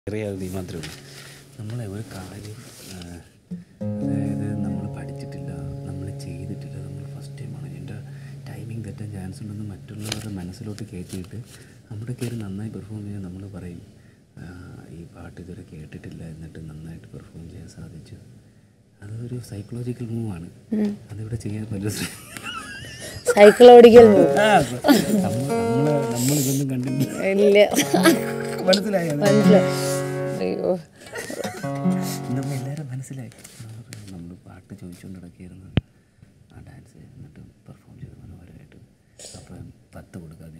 അറിയാതെ നീ മാത്രമേ ഉള്ളൂ നമ്മളെ ഒരു കാര്യം ആ, അതായത് നമ്മൾ പഠിച്ചിട്ടില്ല നമ്മൾ ചെയ്തിട്ടില്ല നമ്മൾ ഫസ്റ്റ് ടൈമാണ് ഇതിൻ്റെ ടൈമിംഗ് തെറ്റാൻ ചാൻസ് ഉണ്ടെന്ന് മറ്റുള്ളവരുടെ മനസ്സിലോട്ട് കയറ്റിയിട്ട് നമ്മുടെ കയറി നന്നായി പെർഫോം ചെയ്യാൻ നമ്മൾ പറയും ആ, ഈ പാട്ട് ഇതുവരെ കേട്ടിട്ടില്ല എന്നിട്ട് നന്നായിട്ട് പെർഫോം ചെയ്യാൻ സാധിച്ചു അതൊരു സൈക്കോളജിക്കൽ മൂവാണ് അതിവിടെ ചെയ്യാൻ പറ്റും സൈക്കോളജിക്കൽ മൂവ് നമ്മൾ നമ്മൾ നമ്മളിതൊന്നും കണ്ടിട്ടില്ല ഇല്ല മനസ്സിലായോ മനസ്സിലായി അയ്യോ നമ്മൾ എല്ലാവരും മനസ്സിലായി നമ്മൾ പാട്ട് ചോദിച്ചുകൊണ്ട് നടക്കുകയായിരുന്നു ആ ഡാൻസ് എന്നിട്ട് പെർഫോം ചെയ്ത് മനോഹരമായിട്ട് അപ്പം പത്ത് കൊടുക്കാതെ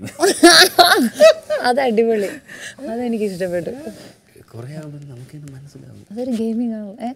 അത് അടിപൊളി അതെനിക്ക് ഇഷ്ടപ്പെട്ടു കുറേ ആവുമ്പോൾ നമുക്കിത് മനസ്സിലാവും അതൊരു ഗെയിമിംഗ് ആണ് ഏ?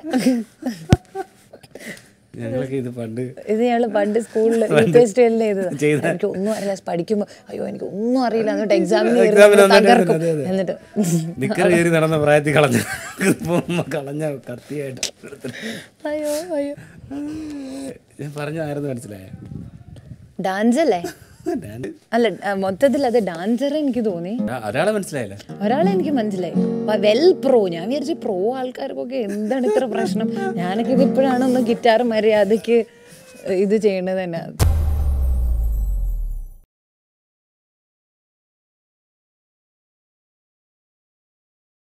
ഞങ്ങളൊക്കെ ഇത് പണ്ട് ഇത് ഞങ്ങള് പണ്ട് സ്കൂളിൽ ഫെസ്റ്റിവലിൽ ചെയ്തത് ചെയ്ത- എനിക്ക് ഒന്നും അറിയില്ല പഠിക്കുമ്പോൾ അയ്യോ എനിക്ക് ഒന്നും അറിയില്ല എന്നിട്ട് എക്സാമിന് Exam ന് വന്നിട്ട് തകർക്കും അതെ, അതെ. എന്നിട്ട് നിക്കർ കയറി നടന്ന പ്രായത്തിൽ കളഞ്ഞ കളഞ്ഞ കത്തിയായിട്ട് അയ്യോ അയ്യോ ഞാൻ പറഞ്ഞ ആരെന്ന് മനസ്സിലായോ ഡാൻസ് അല്ലേ ഡാൻസ് അല്ല ആ, മൊത്തത്തിൽ അത് ഡാൻസർ എനിക്ക് തോന്നി ഒരാളെ മനസ്സിലായില്ല ഒരാളെ എനിക്ക് മനസ്സിലായി വെൽ പ്രോ ഞാൻ വിചാരിച്ചു പ്രോ ആൾക്കാർക്കൊക്കെ എന്താണ് ഇത്ര പ്രശ്നം ഞാനൊക്കെ ഇത് ഇപ്പോഴാണ് ഒന്ന് ഗിറ്റാർ മര്യാദയ്ക്ക് ഇത് ചെയ്യേണ്ടത് തന്നെ